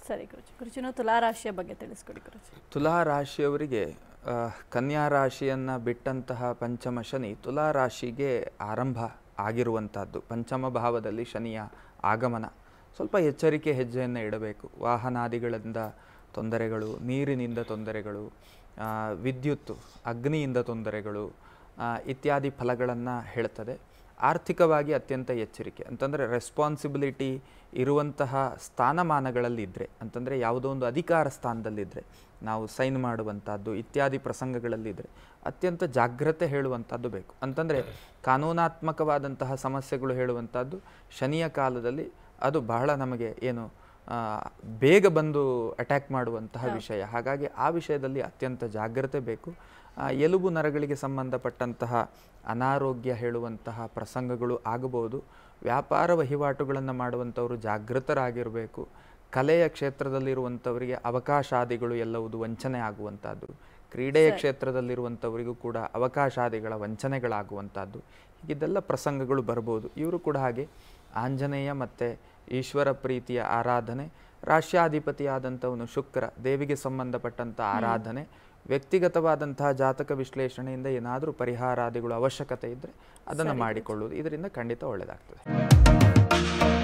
ಸರಿ ಗುರುಜಿ ಗುರುಜಿನ ತುಲಾರಾಶಿಯ ಬಗ್ಗೆ ತಿಳಿಸ್ಕೊಡಿ ಗುರುಜಿ ತುಲಾ ರಾಶಿಯವರಿಗೆ ಆ, ಕನ್ಯಾ ರಾಶಿಯನ್ನು ಬಿಟ್ಟಂತಹ ಪಂಚಮ ಶನಿ ತುಲಾ ರಾಶಿಗೆ ಆರಂಭ ಆಗಿರುವಂಥದ್ದು ಪಂಚಮ ಭಾವದಲ್ಲಿ ಶನಿಯ ಆಗಮನ ಸ್ವಲ್ಪ ಎಚ್ಚರಿಕೆ ಹೆಜ್ಜೆಯನ್ನು ಇಡಬೇಕು ವಾಹನಾದಿಗಳಿಂದ ತೊಂದರೆಗಳು ನೀರಿನಿಂದ ತೊಂದರೆಗಳು ಆ, ವಿದ್ಯುತ್ ಅಗ್ನಿಯಿಂದ ತೊಂದರೆಗಳು ಆ, ಇತ್ಯಾದಿ ಫಲಗಳನ್ನು ಹೇಳ್ತದೆ ಆರ್ಥಿಕವಾಗಿ ಅತ್ಯಂತ ಎಚ್ಚರಿಕೆ ಅಂತಂದರೆ ರೆಸ್ಪಾನ್ಸಿಬಿಲಿಟಿ ಇರುವಂತಹ ಸ್ಥಾನಮಾನಗಳಲ್ಲಿದ್ದರೆ ಅಂತಂದರೆ ಯಾವುದೋ ಒಂದು ಅಧಿಕಾರ ಸ್ಥಾನದಲ್ಲಿದ್ದರೆ ನಾವು ಸೈನ್ ಮಾಡುವಂಥದ್ದು ಇತ್ಯಾದಿ ಪ್ರಸಂಗಗಳಲ್ಲಿದ್ದರೆ ಅತ್ಯಂತ ಜಾಗ್ರತೆ ಹೇಳುವಂಥದ್ದು ಬೇಕು ಅಂತಂದರೆ ಕಾನೂನಾತ್ಮಕವಾದಂತಹ ಸಮಸ್ಯೆಗಳು ಹೇಳುವಂಥದ್ದು ಶನಿಯ ಕಾಲದಲ್ಲಿ ಅದು ಬಹಳ ನಮಗೆ ಏನು ಆ, ಬೇಗ ಬಂದು ಅಟ್ಯಾಕ್ ಮಾಡುವಂತಹ ವಿಷಯ ಹಾಗಾಗಿ ಆ ವಿಷಯದಲ್ಲಿ ಅತ್ಯಂತ ಜಾಗ್ರತೆ ಬೇಕು ಆ, ಎಲುಬು ನರಗಳಿಗೆ ಸಂಬಂಧಪಟ್ಟಂತಹ ಅನಾರೋಗ್ಯ ಹೇಳುವಂತಹ ಪ್ರಸಂಗಗಳು ಆಗಬಹುದು ವ್ಯಾಪಾರ ವಹಿವಾಟುಗಳನ್ನು ಮಾಡುವಂಥವರು ಜಾಗೃತರಾಗಿರಬೇಕು ಕಲೆಯ ಕ್ಷೇತ್ರದಲ್ಲಿರುವಂಥವರಿಗೆ ಅವಕಾಶಾದಿಗಳು ಎಲ್ಲವುದು ವಂಚನೆ ಆಗುವಂಥದ್ದು ಕ್ರೀಡೆಯ ಕ್ಷೇತ್ರದಲ್ಲಿರುವಂಥವರಿಗೂ ಕೂಡ ಅವಕಾಶಾದಿಗಳ ವಂಚನೆಗಳಾಗುವಂಥದ್ದು ಹೀಗಿದ್ದೆಲ್ಲ ಪ್ರಸಂಗಗಳು ಬರ್ಬೋದು ಇವರು ಕೂಡ ಹಾಗೆ ಆಂಜನೇಯ ಮತ್ತು ಈಶ್ವರ ಪ್ರೀತಿಯ ಆರಾಧನೆ ರಾಶ್ಯಾಧಿಪತಿಯಾದಂಥವನು ಶುಕ್ರ ದೇವಿಗೆ ಸಂಬಂಧಪಟ್ಟಂಥ ಆರಾಧನೆ ವ್ಯಕ್ತಿಗತವಾದಂತಹ ಜಾತಕ ವಿಶ್ಲೇಷಣೆಯಿಂದ ಏನಾದರೂ ಪರಿಹಾರಾದಿಗಳು ಅವಶ್ಯಕತೆ ಇದ್ದರೆ ಅದನ್ನು ಮಾಡಿಕೊಳ್ಳುವುದು ಇದರಿಂದ ಖಂಡಿತ ಒಳ್ಳೆಯದಾಗ್ತದೆ